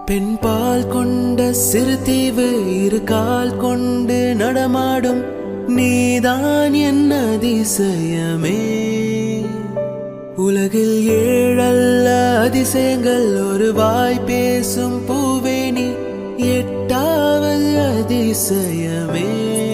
பெண் பால் கொண்ட சிறு தீவு இரு கால் கொண்டு நடமாடும் நீதான் என் அதிசயமே உலகில் ஏழல்ல அதிசயங்கள் ஒரு வாய் பேசும் பூவே நீ எட்டாவது அதிசயமே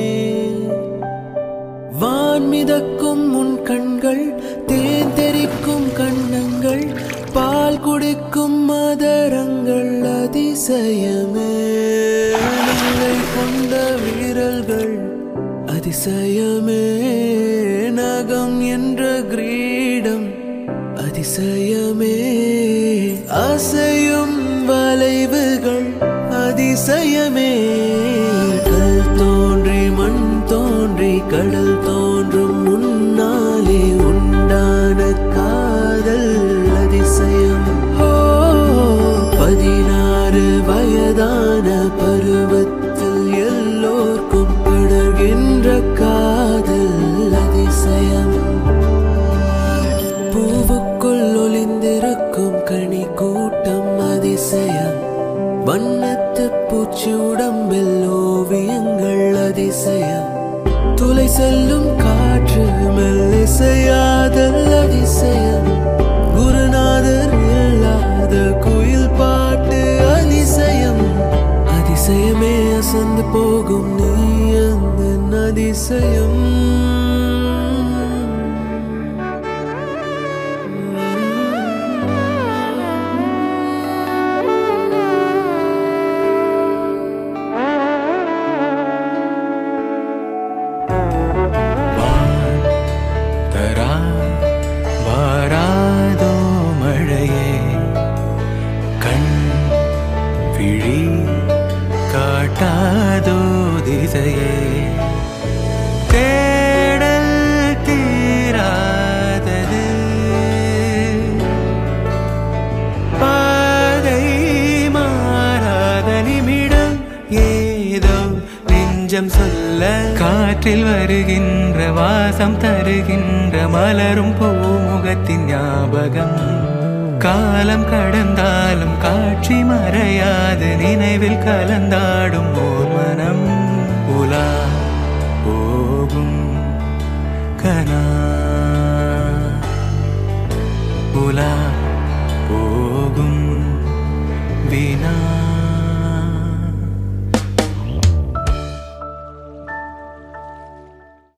வான் மிதக்கும் உன் கண்கள் தேன் தெறிக்கும் கண்ணங்கள் பால் குடிக்கும் மதரங்கள் அதிசயமே நங்கை கொண்ட வீரல்கள் அதிசயமே நகம் என்ற கிரீடம் அதிசயமே அசையும் வளைவுகள் அதிசயமே கல் தோன்றி மண் தோன்றி கடல் தோன்றும் முன்னாலே உண்டான காதல் அதிசயம் ஓ பதினாறு வயதான பருவத்தில் எல்லோர்க்கும் படர்கின்ற காதல் அதிசயம் பூவுக்குள் ஒளிந்திருக்கும் கனி கூட்டம் அதிசயம் வண்ணத்து பூச்சி உடம்பில் ஓவியங்கள் அதிசயம் துளை செல்லும் காற்று மெல்லிசையாதல் அதிசயம் குருநாதர் இல்லாத குயில் பாட்டு அதிசயம் அதிசயமே அசந்து போகும் நீ அந்த அதிசயம் தரா வாராதோ மழையே கண் விழி காட்டாதோ திசையே தேடல் தீராதது பாதை மாறாத நிமிடம் ஏதோ நெஞ்சம் சொல்ல காற்றில் வருகின்ற வாசம் தருகின்ற மலரும் பூமுகத்தின் ஞாபகம் காலம் கடந்தாலும் காட்சி மறையாது நினைவில் கலந்தாடும் ஓர் மனம் உலா போகும் கனா உலா போகும் வினா